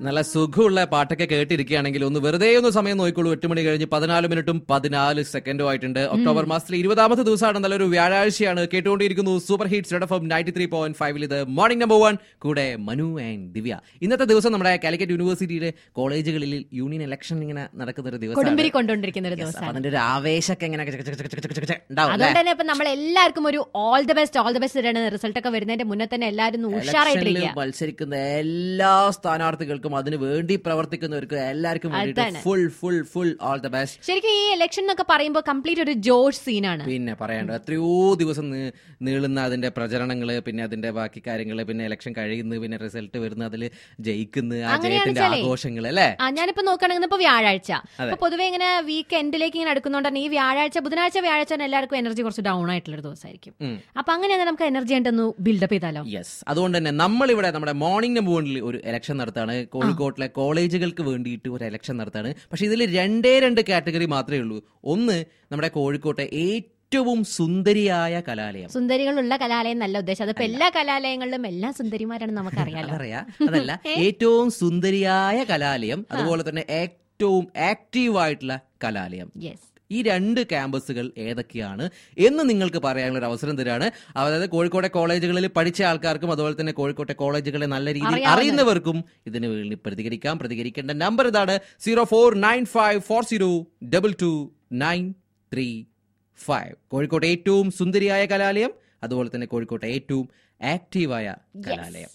നല്ല സുഖമുള്ള പാട്ടൊക്കെ കേട്ടിരിക്കുകയാണെങ്കിൽ ഒന്ന് വെറുതെ ഒന്ന് സമയം നോക്കിക്കോളൂ എട്ട് മണി കഴിഞ്ഞ് പതിനാല് മിനിറ്റും പതിനാല് സെക്കൻഡും ആയിട്ടുണ്ട് ഒക്ടോബർ മാസത്തിലെ ഇരുപതാമത്തെ ദിവസമാണ് നല്ലൊരു വ്യാഴാഴ്ചയാണ് കേട്ടുകൊണ്ടിരിക്കുന്നു super hits Red F ninety three point ഫൈവിൽ ഇത് മോർണിംഗ് നമ്പർ വൺ കൂടെ മനു ആൻഡ് ദിവ്യ ഇന്നത്തെ ദിവസം നമ്മുടെ കാലിക്കറ്റ് യൂണിവേഴ്സിറ്റിയിലെ കോളേജുകളിൽ യൂണിയൻ ഇലക്ഷൻ ഇങ്ങനെ നടക്കുന്ന ഒരു ദിവസം കൊടുമ്പിരി കൊണ്ടുകൊണ്ടിരിക്കുന്ന ഒരു ദിവസം അതിന്റെ ഒരു ആവേശമൊക്കെ ഇങ്ങനെ ചക ചക ചക ചക ചക ചക ഉണ്ടാവും അല്ലേ? അതുകൊണ്ട് തന്നെ ഇപ്പൊ നമ്മൾ എല്ലാവർക്കും ഒരു all the best all the best ഇടണം റിസൾട്ട് ഒക്കെ വരുന്നതിന്റെ മുന്നേ തന്നെ എല്ലാവരും ഒന്ന് ഇലക്ഷനിൽ ഉഷാറായിട്ടിരിക്കുക മത്സരിക്കുന്ന എല്ലാ സ്ഥാനാർത്ഥികൾക്കും അതിന് വേണ്ടി പ്രവർത്തിക്കുന്നവർക്കും എല്ലാവർക്കും വേണ്ടിയിട്ട് അതാണ്. Full full full all the best ശരിക്കും ഈ ഇലക്ഷൻ എന്നൊക്കെ പറയുമ്പോൾ കംപ്ലീറ്റ് ഒരു ജോഷ് സീനാണ് പിന്നെ പറയണ്ട എത്രയോ ദിവസം നീ- നീളുന്ന അതിന്റെ പ്രചരണങ്ങള് പിന്നെ അതിന്റെ ബാക്കി കാര്യങ്ങള് പിന്നെ ഇലക്ഷൻ കഴിയുന്നു പിന്നെ റിസൾട്ട് വരുന്നു അതിൽ ജയിക്കുന്നു ആ അങ്ങനെയാണ് ജയത്തിന്റെ വെച്ചാലേ, ആഘോഷങ്ങൾ അല്ലേ ആ ഞാനിപ്പോ നോക്കുകയാണെങ്കിൽ ഇപ്പൊ വ്യാഴാഴ്ച അപ്പൊ പൊതുവെ ഇങ്ങനെ വീക്ക് എൻഡിലേക്ക് ഇങ്ങനെ എടുക്കുന്നതുകൊണ്ട് തന്നെ ഈ വ്യാഴാഴ്ച ബുധനാഴ്ച വ്യാഴാഴ്ച തന്നെ എല്ലാവർക്കും എനർജി കുറച്ച് ഡൗൺ ആയിട്ടുള്ള ഒരു ദിവസമായിരിക്കും ഉം. അപ്പൊ അങ്ങനെയാണെങ്കിൽ നമുക്ക് എനർജി ആയിട്ടൊന്ന് ബിൽഡപ്പ് ചെയ്താലോ യെസ് അതുകൊണ്ട് തന്നെ നമ്മളിവിടെ നമ്മുടെ മോർണിംഗ് നമ്പർ വണ്ണിൽ ഒരു ഇലക്ഷൻ നടത്താണ് കോഴിക്കോട്ടിലെ കോളേജുകൾക്ക് വേണ്ടിയിട്ട് ഒരു ഇലക്ഷൻ നടത്താണ് പക്ഷെ ഇതിൽ രണ്ടേ രണ്ട് കാറ്റഗറി മാത്രമേ ഉള്ളൂ ഒന്ന് നമ്മുടെ കോഴിക്കോട്ടെ ഏറ്റവും സുന്ദരിയായ കലാലയം സുന്ദരികളുള്ള കലാലയം നല്ല ഉദ്ദേശം അതിപ്പോ എല്ലാ കലാലയങ്ങളിലും എല്ലാ സുന്ദരിമാരാണ് നമുക്കറിയാലോ അതറിയാ അതല്ല ഏറ്റവും സുന്ദരിയായ കലാലയം അതുപോലെ തന്നെ ഏറ്റവും ആക്റ്റീവ് ആയിട്ടുള്ള കലാലയം യെസ് ഈ രണ്ട് ക്യാമ്പസുകൾ ഏതൊക്കെയാണ് എന്ന് നിങ്ങൾക്ക് പറയാനുള്ള ഒരു അവസരം തരാണ് അതായത് കോഴിക്കോട്ടെ കോളേജുകളിൽ പഠിച്ച ആൾക്കാർക്കും അതുപോലെ തന്നെ കോഴിക്കോട്ടെ കോളേജുകളെ നല്ല രീതിയിൽ അറിയാവുന്ന- അറിയുന്നവർക്കും ഇതിന് വേണ്ടി പ്രതികരിക്കാം പ്രതികരിക്കേണ്ട നമ്പർ ഇതാണ് zero four nine five four zero double two nine three five കോഴിക്കോട്ടെ ഏറ്റവും സുന്ദരിയായ കലാലയം അതുപോലെ തന്നെ കോഴിക്കോട്ടെ ഏറ്റവും ആക്റ്റീവായ കലാലയം